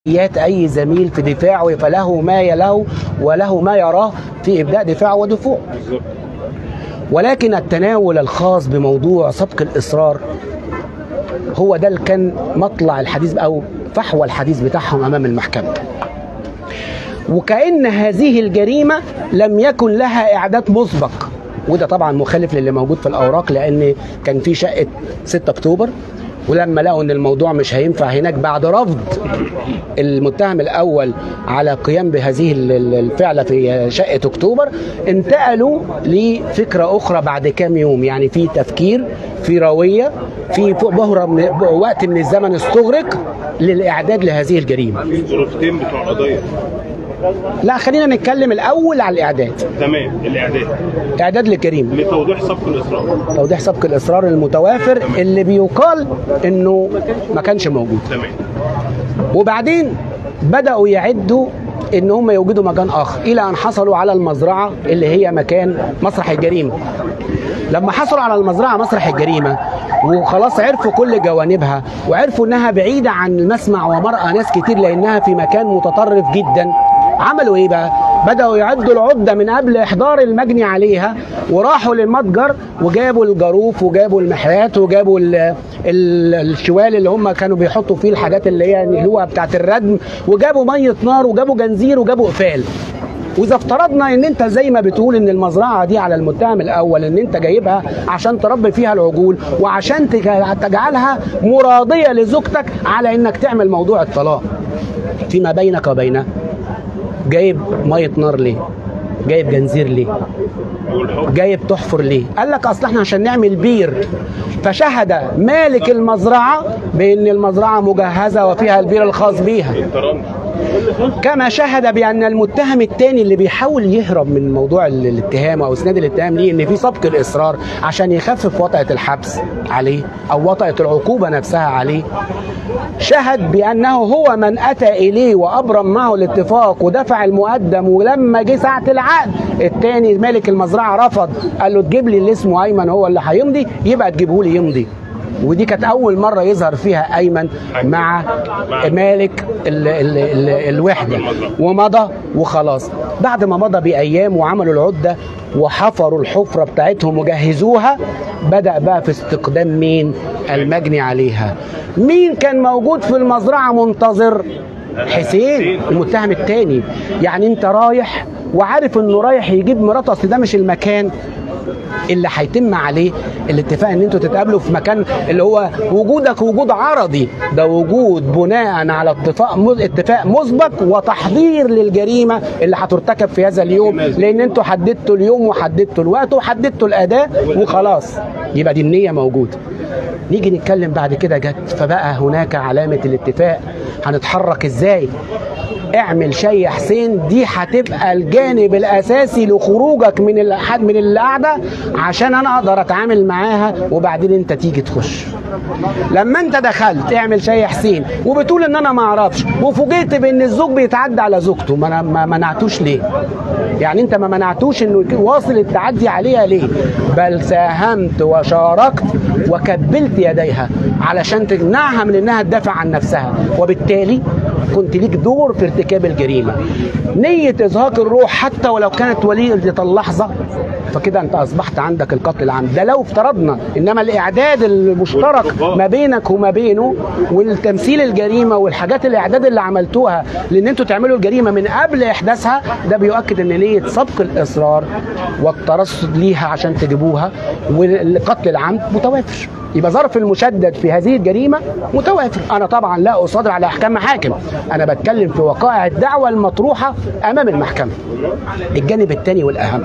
مسؤوليات اي زميل في دفاعه فله ما يله وله ما يراه في ابداء دفاعه ودفوعه بالظبط ولكن التناول الخاص بموضوع سبق الاصرار هو ده اللي كان مطلع الحديث او فحوى الحديث بتاعهم امام المحكمه وكأن هذه الجريمة لم يكن لها إعداد مسبق وده طبعا مخالف للي موجود في الأوراق لأن كان في شقة 6 أكتوبر ولما لقوا ان الموضوع مش هينفع هناك بعد رفض المتهم الاول على قيام بهذه ال- ال- الفعله في شقه اكتوبر انتقلوا لفكره اخرى بعد كام يوم يعني في تفكير في رويه في بهره من وقت من الزمن استغرق للاعداد لهذه الجريمه الظروفتين بتوع القضيه لا خلينا نتكلم الاول على الاعداد تمام الاعداد اعداد للجريمه لتوضيح سبق الاصرار توضيح سبق الاصرار المتوافر اللي بيقال انه ما كانش موجود تمام وبعدين بداوا يعدوا ان هم يوجدوا مكان اخر الى ان حصلوا على المزرعه اللي هي مكان مسرح الجريمه لما حصلوا على المزرعه مسرح الجريمه وخلاص عرفوا كل جوانبها وعرفوا انها بعيده عن المسمع ومرأى ناس كتير لانها في مكان متطرف جدا عملوا ايه بقى بداوا يعدوا العده من قبل احضار المجني عليها وراحوا للمتجر وجابوا الجاروف وجابوا المحرات وجابوا ال ال الشوال اللي هم كانوا بيحطوا فيه الحاجات اللي هي الهوه بتاعت الردم وجابوا ميه نار وجابوا جنزير وجابوا قفال واذا افترضنا ان انت زي ما بتقول ان المزرعه دي على المتهم الاول ان انت جايبها عشان تربي فيها العجول وعشان تج- تجعلها مراضيه لزوجتك على انك تعمل موضوع الطلاق فيما بينك وبينها جايب ميه نار ليه؟ جايب جنزير ليه؟ والحب جايب تحفر ليه؟ قال لك اصل احنا عشان نعمل بير فشهد مالك المزرعه بان المزرعه مجهزه وفيها البير الخاص بيها احترام كما شهد بان المتهم الثاني اللي بيحاول يهرب من موضوع ال- الاتهام او اسناد الاتهام ليه ان في سبق الاصرار عشان يخفف وطأة الحبس عليه او وطأة العقوبه نفسها عليه شهد بانه هو من اتى اليه وابرم معه الاتفاق ودفع المقدم ولما جه ساعه العقد الثاني مالك المزرعه رفض قال له تجيب لي اللي اسمه ايمن هو اللي هيمضي يبقى تجيبه لي يمضي ودي كانت اول مره يظهر فيها ايمن مع مالك ال ال ال الوحده ومضى وخلاص بعد ما مضى بايام وعملوا العده وحفروا الحفره بتاعتهم وجهزوها بدا بقى في استقدام مين المجني عليها مين كان موجود في المزرعه منتظر حسين المتهم الثاني يعني انت رايح وعارف انه رايح يجيب مراته اصل ده مش المكان اللي هيتم عليه الاتفاق ان انتوا تتقابلوا في مكان اللي هو وجودك وجود عرضي ده وجود بناء على اتفاق مز- اتفاق مسبق وتحضير للجريمه اللي هترتكب في هذا اليوم لان انتوا حددتوا اليوم وحددتوا الوقت وحددتوا الاداء وخلاص يبقى دي النيه موجوده نيجي نتكلم بعد كده جت فبقى هناك علامه الاتفاق هنتحرك ازاي اعمل شيء يا حسين دي هتبقى الجانب الاساسي لخروجك من الحد من القعده عشان انا اقدر اتعامل معاها وبعدين انت تيجي تخش لما انت دخلت اعمل شيء يا حسين وبتقول ان انا ما اعرفش وفوجئت بان الزوج بيتعدى على زوجته ما أنا ما منعتوش ليه يعني انت ما منعتوش انه يكون واصل التعدي عليها ليه بل ساهمت وشاركت وكبلت يديها علشان تمنعها من انها تدافع عن نفسها وبالتالي كنت ليك دور في ارتكاب الجريمه نيه ازهاق الروح حتى ولو كانت وليده اللحظه فكده انت اصبحت عندك القتل العمد ده لو افترضنا انما الاعداد المشترك ما بينك وما بينه والتمثيل الجريمه والحاجات الاعداد اللي عملتوها لان انتوا تعملوا الجريمه من قبل احداثها ده بيؤكد ان نيه سبق الاصرار والترصد ليها عشان تجيبوها والقتل العمد متوافر يبقى ظرف المشدد في هذه الجريمه متوافر انا طبعا لا اصادر على احكام محاكم انا بتكلم في وقائع الدعوه المطروحه امام المحكمه الجانب الثاني والاهم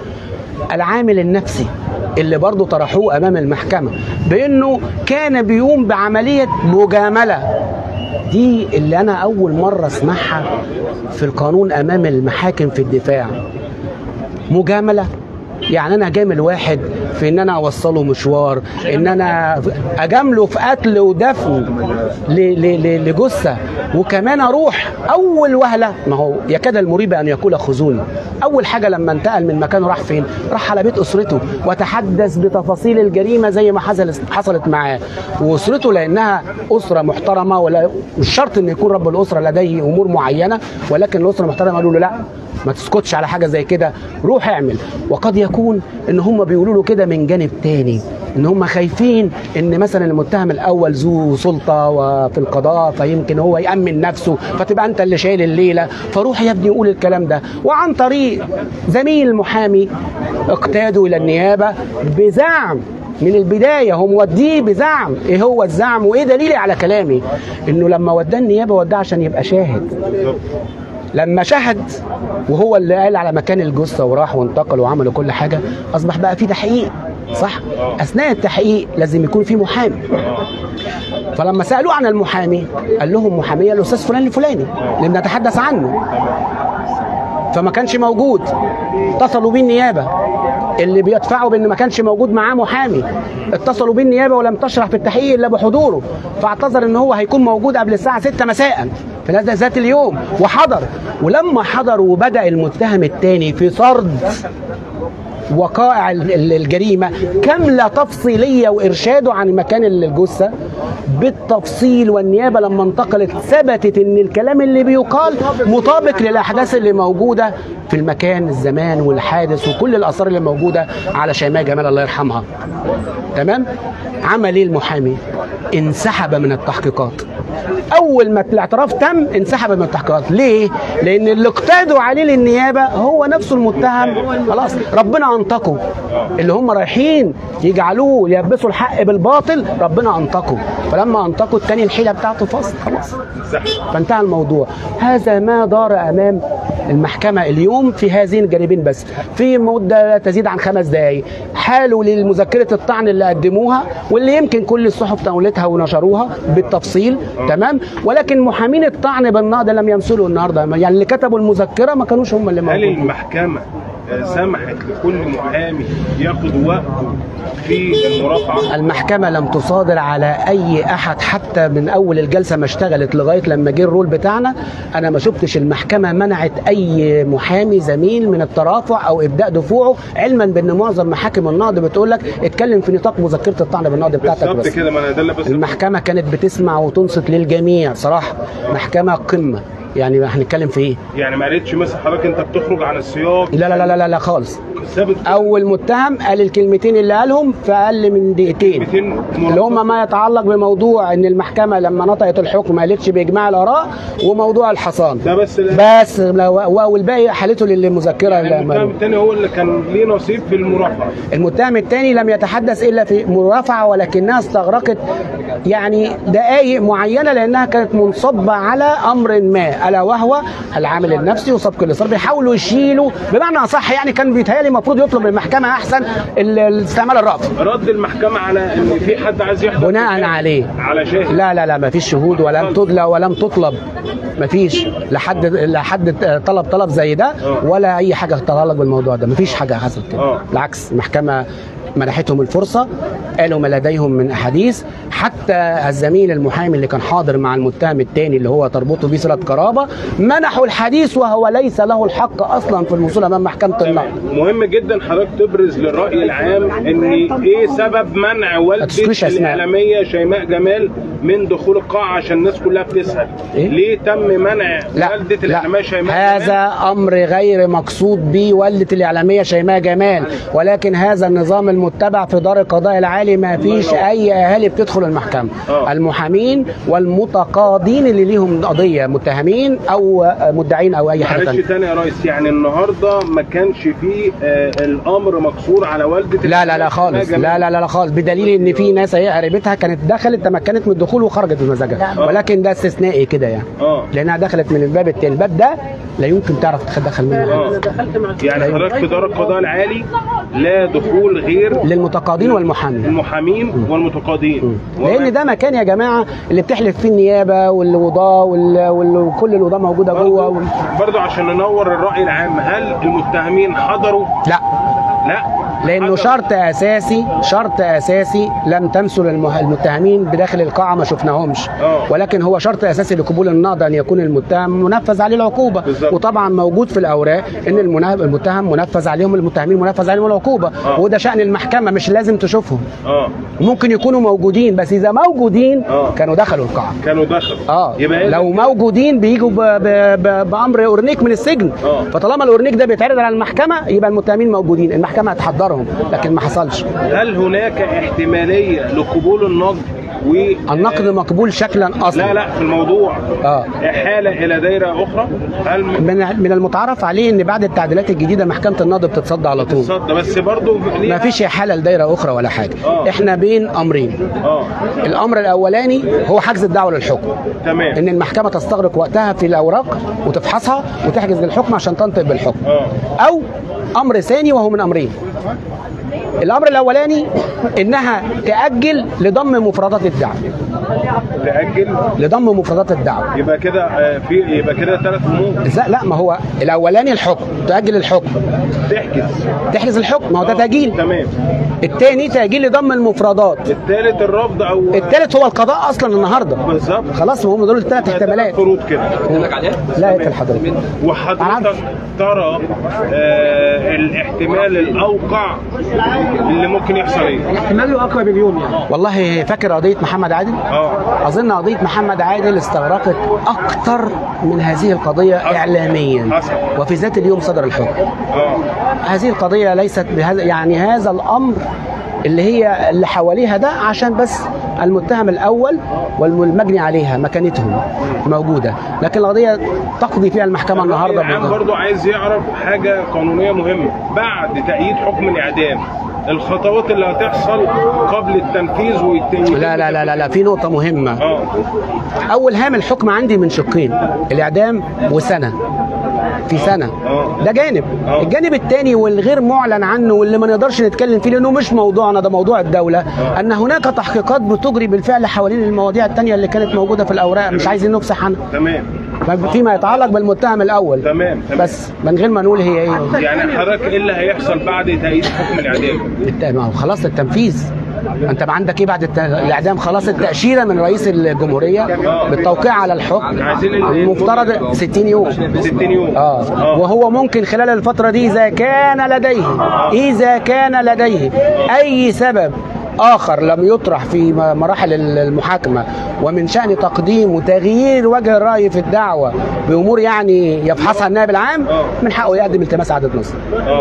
العامل النفسي اللي برضه طرحوه امام المحكمه بانه كان بيقوم بعمليه مجامله دي اللي انا اول مره اسمعها في القانون امام المحاكم في الدفاع مجامله يعني انا جامل واحد في ان انا اوصله مشوار ان انا اجامله في قتل ودفن ل- ل- ل- لجثه وكمان اروح اول وهله ما هو يكاد المريب ان يقول خذوني اول حاجه لما انتقل من مكانه راح فين راح على بيت اسرته وتحدث بتفاصيل الجريمه زي ما حصلت حصلت معاه واسرته لانها اسره محترمه ولا مش شرط ان يكون رب الاسره لديه امور معينه ولكن الاسره محترمه قالوا له لا ما تسكتش على حاجه زي كده روح اعمل وقد يكون ان هم بيقولوا له كده من جانب تاني ان هم خايفين ان مثلا المتهم الاول ذو سلطه وفي القضاء فيمكن هو يامن نفسه فتبقى انت اللي شايل الليله فروح يا ابني قول الكلام ده وعن طريق زميل محامي اقتادوا الى النيابه بزعم من البدايه هو موديه بزعم ايه هو الزعم وايه دليلي على كلامي انه لما وداه النيابه وداه عشان يبقى شاهد لما شهد وهو اللي قال على مكان الجثه وراح وانتقل وعملوا كل حاجه اصبح بقى في تحقيق صح اثناء التحقيق لازم يكون في محامي فلما سالوه عن المحامي قال لهم محاميه الاستاذ فلان الفلاني اللي بنتحدث عنه فما كانش موجود اتصلوا بيه النيابه اللي بيدفعوا بان ما كانش موجود معاه محامي اتصلوا بيه النيابه ولم تشرح في التحقيق الا بحضوره فاعتذر ان هو هيكون موجود قبل الساعه 6 مساء في هذا ذات اليوم وحضر ولما حضر وبدا المتهم الثاني في سرد وقائع ال- ال- الجريمه كامله تفصيليه وارشاده عن مكان الجثه بالتفصيل والنيابه لما انتقلت ثبتت ان الكلام اللي بيقال مطابق للاحداث اللي موجوده في المكان الزمان والحادث وكل الاثار اللي موجوده على شيماء جمال الله يرحمها تمام عمل ايه المحامي انسحب من التحقيقات اول ما الاعتراف تم انسحب من التحقيقات ليه لان اللي اقتادوا عليه للنيابه هو نفسه المتهم خلاص ربنا انطقه اللي هم رايحين يجعلوه يلبسوا الحق بالباطل ربنا انطقه فلما انطقوا التاني الحيله بتاعته فصل خلاص فانتهى الموضوع هذا ما دار امام المحكمه اليوم في هذين الجانبين بس في مده لا تزيد عن خمس دقائق حالوا للمذكره الطعن اللي قدموها واللي يمكن كل الصحف تناولتها ونشروها بالتفصيل تمام ولكن محامين الطعن بالنقد لم يمثلوا النهارده يعني اللي كتبوا المذكره ما كانوش هم اللي هل موجودين المحكمة آه، سمحت لكل محامي ياخد وقته في المرافعة؟ المحكمة لم تصادر على أي أحد حتى من أول الجلسة ما اشتغلت لغاية لما جه الرول بتاعنا أنا ما شفتش المحكمة منعت أي محامي زميل من الترافع أو إبداء دفوعه علما بأن معظم محاكم النقد بتقول لك اتكلم في نطاق مذكرة الطعن بالنقد بتاعتك بالظبط بس كده ما انا ده اللي بس المحكمة كانت بتسمع وتنصت للجميع صراحة محكمة قمة يعني هنتكلم في ايه؟ يعني ما قالتش مثلا حضرتك انت بتخرج عن السياق لا لا لا لا لا خالص ثابت اول متهم قال الكلمتين اللي قالهم في اقل من دقيقتين كلمتين اللي هم ما يتعلق بموضوع ان المحكمه لما نطقت الحكم ما قالتش باجماع الاراء وموضوع الحصان ده بس لا- بس لو- والباقي حالته للمذكره يعني المتهم اللي- الثاني هو اللي كان ليه نصيب في المرافعة المتهم الثاني لم يتحدث الا في مرافعه ولكنها استغرقت يعني دقائق معينه لانها كانت منصبه على امر ما الا وهو العامل النفسي وسبق الاصرار بيحاولوا يشيلوا بمعنى اصح يعني كان بيتهيألي المفروض يطلب من المحكمه احسن ال- الاستعمال الرأفه رد المحكمة على ان في حد عايز يحضر بناء في- عليه على شاهد لا لا لا ما فيش شهود ولم تدلى ولم تطلب ما فيش لحد لحد طلب طلب زي ده ولا اي حاجه تتعلق بالموضوع ده ما فيش حاجه حصلت كده آه. بالعكس المحكمه منحتهم الفرصه قالوا ما لديهم من احاديث حتى الزميل المحامي اللي كان حاضر مع المتهم الثاني اللي هو تربطه بيه صله قرابه منحوا الحديث وهو ليس له الحق اصلا في الوصول امام محكمه النقد مهم جدا حضرتك تبرز للرأي العام ان ايه سبب منع والدة هتذكرش أسماء. الإعلامية شيماء جمال من دخول القاعة عشان الناس كلها بتسأل إيه؟ ليه تم منع لا والدة لا الإعلامية شيماء هذا امر غير مقصود به والده الاعلاميه شيماء جمال ولكن هذا النظام المتبع في دار القضاء العالي ما فيش ينور. اي اهالي بتدخل المحكمه آه. المحامين والمتقاضين اللي ليهم قضيه متهمين او مدعين او اي حاجه معلش ثانيه تاني يا ريس يعني النهارده ما كانش فيه آه الامر مقصور على والده لا لا لا خالص شيماء لا جمال. لا لا, لا خالص بدليل ان في ناس هي قريبتها كانت دخلت تمكنت من الدخول وخرجت بمزاجها ولكن ده استثنائي كده يعني اه لانها دخلت من الباب التاني الباب ده لا يمكن تعرف تدخل منه حاجة. اه يعني حضرتك في دار القضاء العالي لا دخول غير للمتقاضين والمحامين المحامين والمتقاضين لان ده مكان يا جماعه اللي بتحلف فيه النيابه والوضاه وال- وال- وكل الوضاه موجوده جوه وال... برضو عشان ننور الرأي العام هل المتهمين حضروا؟ لا لا لانه شرط اساسي شرط اساسي لم تمثل المه- المتهمين بداخل القاعه ما شفناهمش آه. ولكن هو شرط اساسي لقبول النهضه ان يكون المتهم منفذ عليه العقوبه بالظبط. وطبعا موجود في الاوراق ان المنا- المتهم منفذ عليهم المتهمين منفذ عليهم العقوبه آه. وده شان المحكمه مش لازم تشوفهم اه ممكن يكونوا موجودين بس اذا موجودين آه. كانوا دخلوا القاعه كانوا دخلوا اه يبقى إذا لو موجودين بيجوا ب... ب... ب... بامر اورنيك من السجن آه. فطالما الاورنيك ده بيتعرض على المحكمه يبقى المتهمين موجودين المحكمه هتحضرهم لكن ما حصلش هل هناك احتماليه لقبول النقد و النقد مقبول شكلا اصلا لا لا في الموضوع اه احاله الى دايره اخرى هل م- من من المتعارف عليه ان بعد التعديلات الجديده محكمه النقض بتتصدى على طول صد بس برضه ما فيش حاله لدايره اخرى ولا حاجه آه. احنا بين امرين اه الامر الاولاني هو حجز الدعوه للحكم تمام ان المحكمه تستغرق وقتها في الاوراق وتفحصها وتحجز للحكم عشان تنطق بالحكم اه او امر ثاني وهو من امرين الامر الاولاني انها تاجل لضم مفردات الدعوه تاجل لضم مفردات الدعوه يبقى كده آه، في يبقى كده ثلاث امور لا لا ما هو الاولاني الحكم تاجل الحكم تحجز تحجز الحكم ما هو ده آه، تاجيل تمام الثاني تاجيل لضم المفردات الثالث الرفض او الثالث هو القضاء اصلا النهارده بالظبط خلاص هم دول الثلاث ثلاث احتمالات فروض كده لا يقتل حضرتك وحضرتك ترى آه الاحتمال الاوقع اللي ممكن يحصل ايه؟ احتمال اقرب اليوم يعني والله فاكر قضيه محمد عادل اه اظن قضيه محمد عادل استغرقت اكتر من هذه القضيه اعلاميا حصل. وفي ذات اليوم صدر الحكم اه هذه القضيه ليست بهذا يعني هذا الامر اللي هي اللي حواليها ده عشان بس المتهم الاول والمجني عليها مكانتهم موجوده لكن القضيه تقضي فيها المحكمه النهارده العام بالضبط. برضو عايز يعرف حاجه قانونيه مهمه بعد تأييد حكم الاعدام الخطوات اللي هتحصل قبل التنفيذ والتنفيذ لا لا لا لا لا في نقطه مهمه اه اول هام الحكم عندي من شقين الاعدام وسنه في سنه آه. ده جانب آه. الجانب الثاني والغير معلن عنه واللي ما نقدرش نتكلم فيه لانه مش موضوعنا ده موضوع الدوله ان هناك تحقيقات بتجري بالفعل حوالين المواضيع الثانيه اللي كانت موجوده في الاوراق مش عايزين نفسح عنها تمام فيما يتعلق بالمتهم الاول تمام تمام بس من غير ما نقول هي ايه يعني حضرتك ايه اللي هيحصل بعد تأييد حكم الاعدام؟ الت- ما هو خلاص التنفيذ انت بقى عندك ايه بعد الت- الاعدام خلاص التاشيره من رئيس الجمهوريه بالتوقيع على الحكم عايزين ال- المفترض 60 يوم 60 يوم اه وهو ممكن خلال الفترة دي إذا كان لديه إذا كان لديه أي سبب آخر لم يطرح في م- مراحل ال- المحاكمة ومن شأن تقديم وتغيير وجه الرأي في الدعوة بأمور يعني يفحصها النائب العام من حقه يقدم التماس إعادة نظر اه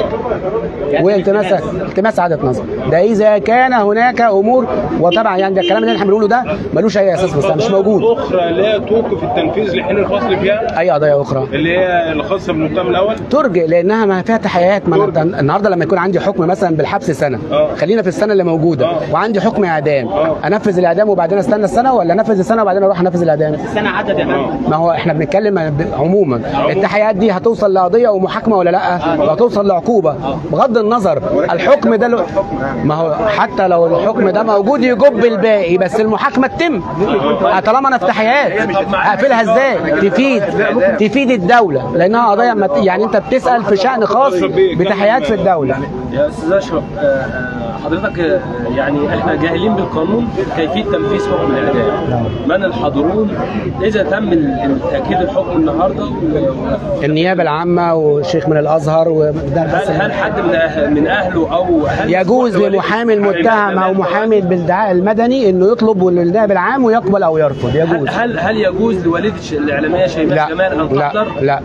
والتماس التماس إعادة نظر ده إذا كان هناك أمور وطبعا يعني ده الكلام اللي احنا بنقوله ده ملوش أي أساس بس مش موجود اخرى لا توقف التنفيذ لحين الفصل فيها أي قضايا أخرى اللي هي الخاصه بالمتهم الاول ترجع لانها ما فيها تحقيقات ما أنا ترجع. النهارده لما يكون عندي حكم مثلا بالحبس سنه آه. خلينا في السنه اللي موجوده آه. وعندي حكم اعدام آه. انفذ الاعدام وبعدين استنى السنه ولا انفذ السنه وبعدين اروح انفذ الاعدام السنه عدد يا فندم ما هو احنا بنتكلم ب- عموما التحقيقات دي هتوصل لقضيه ومحاكمه ولا لا وهتوصل لعقوبه بغض النظر الحكم ده لو- ما هو حتى لو الحكم ده موجود يجب الباقي بس المحاكمه تتم طالما انا في تحقيقات هقفلها ازاي تفيد تفيد الدوله لانها قضايا ما ت- يعني انت بتسال في شان خاص بتحقيقات في الدوله يا استاذ اشرف آه، آه، حضرتك آه، يعني احنا جاهلين بالقانون كيفيه تنفيذ حكم الاعدام من الحاضرون اذا تم ال- تاكيد الحكم النهارده و- النيابه العامه وشيخ من الازهر وده بس هل هل حد من أهل من اهله او هل يجوز ولي- لمحامي المتهم او محامي بالدعاء المدني انه يطلب للنائب العام ويقبل او يرفض هل يجوز هل, هل يجوز لوالده الش- الاعلاميه شيماء لا جمال ان لا تحضر؟ لا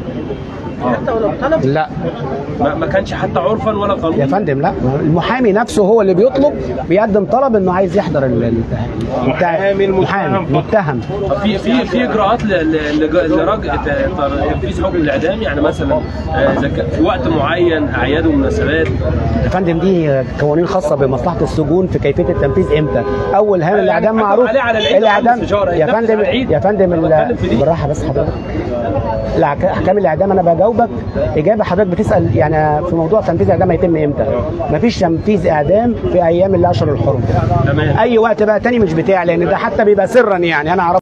لا ما, ما كانش حتى عرفا ولا يا قانونا فندم لا المحامي نفسه هو اللي بيطلب بيقدم طلب انه عايز يحضر ال- ال- بتاع- محامي المتهم محامي فقط. متهم في في في اجراءات ل- ل- لج- لرجع ت- تنفيذ حكم الاعدام يعني مثلا آه، إذا كان في وقت معين اعياد ومناسبات يا فندم دي قوانين خاصه بمصلحه السجون في كيفيه التنفيذ امتى اول هام الاعدام حكم معروف عليه على العيد الاعدام وعلى الانفجار. يا يتنفذ فندم على العيد. يا فندم أنا ال- بتكلم في دي. بالراحه بس حضرتك الأحك- احكام الاعدام انا بجاوبك اجابه حضرتك بتسال يعني في موضوع تنفيذ الاعدام هيتم امتى مفيش تنفيذ اعدام في ايام الاشهر الحرم تمام اي وقت بقى تاني مش بتاعي لان ده حتى بيبقى سرا يعني انا اعرف